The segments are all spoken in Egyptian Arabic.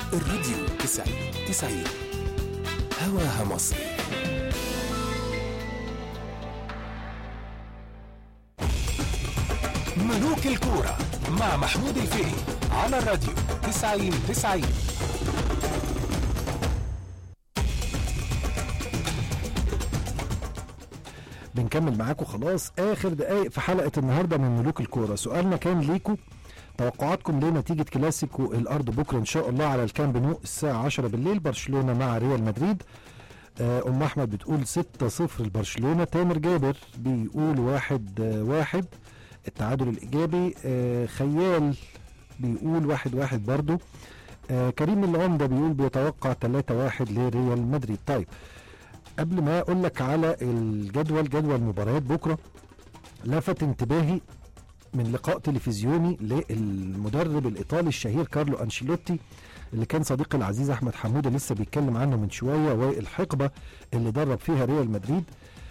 الراديو 90 90 هواها مصري ملوك الكورة مع محمود الفقي على الراديو 90 90 بنكمل معاكم خلاص اخر دقايق في حلقه النهارده من ملوك الكوره سؤالنا كان ليكم توقعاتكم لنتيجه كلاسيكو الارض بكره ان شاء الله على الكامب نو الساعه 10 بالليل برشلونه مع ريال مدريد آه، ام احمد بتقول 6-0 لبرشلونه تامر جابر بيقول واحد آه، واحد التعادل الايجابي آه، خيال بيقول واحد واحد برضو آه، كريم العمده بيقول بيتوقع 3-1 لريال مدريد طيب قبل ما اقول لك على الجدول جدول مباريات بكره لفت انتباهي من لقاء تلفزيوني للمدرب الايطالي الشهير كارلو انشيلوتي اللي كان صديقي العزيز احمد حموده لسه بيتكلم عنه من شويه والحقبه اللي درب فيها ريال مدريد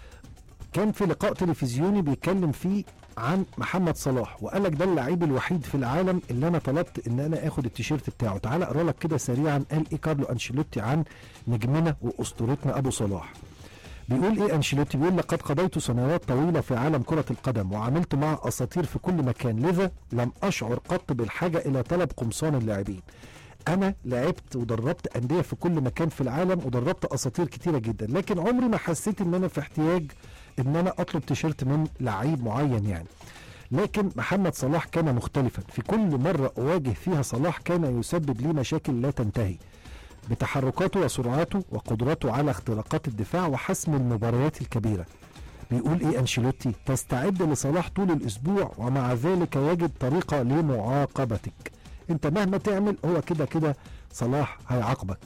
كان في لقاء تلفزيوني بيتكلم فيه عن محمد صلاح وقال لك ده اللعيب الوحيد في العالم اللي انا طلبت ان انا اخد التيشيرت بتاعه تعال اقرا لك كده سريعا قال ايه كارلو انشيلوتي عن نجمنا واسطورتنا ابو صلاح بيقول ايه انشيلوتي بيقول لقد قضيت سنوات طويله في عالم كره القدم وعملت مع اساطير في كل مكان لذا لم اشعر قط بالحاجه الى طلب قمصان اللاعبين انا لعبت ودربت انديه في كل مكان في العالم ودربت اساطير كتيره جدا لكن عمري ما حسيت ان انا في احتياج ان انا اطلب تيشيرت من لعيب معين يعني لكن محمد صلاح كان مختلفا في كل مرة أواجه فيها صلاح كان يسبب لي مشاكل لا تنتهي بتحركاته وسرعاته وقدرته على اختراقات الدفاع وحسم المباريات الكبيرة بيقول ايه انشيلوتي تستعد لصلاح طول الاسبوع ومع ذلك يجد طريقة لمعاقبتك انت مهما تعمل هو كده كده صلاح هيعاقبك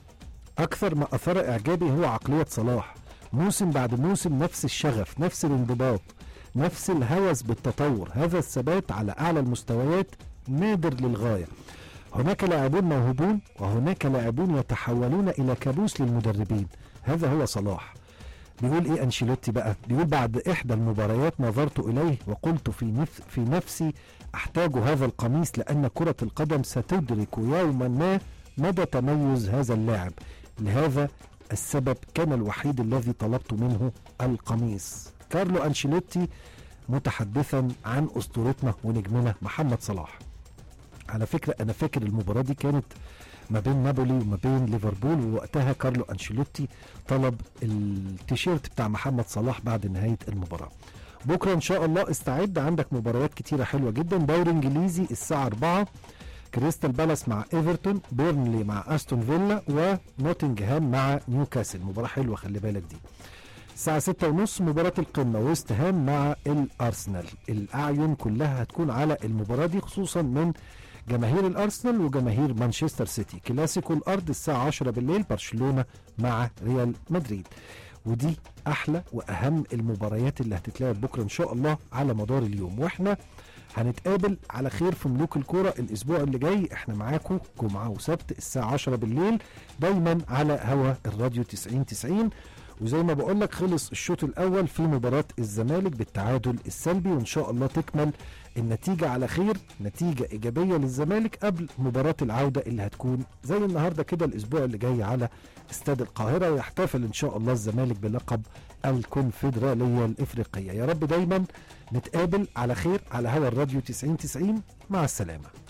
اكثر ما اثار اعجابي هو عقلية صلاح موسم بعد موسم نفس الشغف نفس الانضباط نفس الهوس بالتطور هذا الثبات على اعلى المستويات نادر للغايه هناك لاعبون موهوبون وهناك لاعبون يتحولون الى كابوس للمدربين هذا هو صلاح بيقول ايه انشيلوتي بقى بيقول بعد احدى المباريات نظرت اليه وقلت في نف في نفسي احتاج هذا القميص لان كره القدم ستدرك يوما ما مدى تميز هذا اللاعب لهذا السبب كان الوحيد الذي طلبت منه القميص كارلو انشيلوتي متحدثا عن اسطورتنا ونجمنا محمد صلاح على فكره انا فاكر المباراه دي كانت ما بين نابولي وما بين ليفربول ووقتها كارلو انشيلوتي طلب التيشيرت بتاع محمد صلاح بعد نهايه المباراه بكره ان شاء الله استعد عندك مباريات كتيره حلوه جدا دوري انجليزي الساعه 4 كريستال بالاس مع ايفرتون بيرنلي مع استون فيلا ونوتنجهام مع نيوكاسل مباراه حلوه خلي بالك دي الساعة ستة ونص مباراة القمة ويست هام مع الأرسنال الأعين كلها هتكون على المباراة دي خصوصا من جماهير الأرسنال وجماهير مانشستر سيتي كلاسيكو الأرض الساعة 10 بالليل برشلونة مع ريال مدريد ودي أحلى وأهم المباريات اللي هتتلعب بكرة إن شاء الله على مدار اليوم وإحنا هنتقابل على خير في ملوك الكرة الأسبوع اللي جاي إحنا معاكم جمعة وسبت الساعة 10 بالليل دايما على هوا الراديو 90 90 وزي ما بقول لك خلص الشوط الاول في مباراه الزمالك بالتعادل السلبي وان شاء الله تكمل النتيجه على خير نتيجه ايجابيه للزمالك قبل مباراه العوده اللي هتكون زي النهارده كده الاسبوع اللي جاي على استاد القاهره ويحتفل ان شاء الله الزمالك بلقب الكونفدراليه الافريقيه يا رب دايما نتقابل على خير على هوا الراديو 90 90 مع السلامه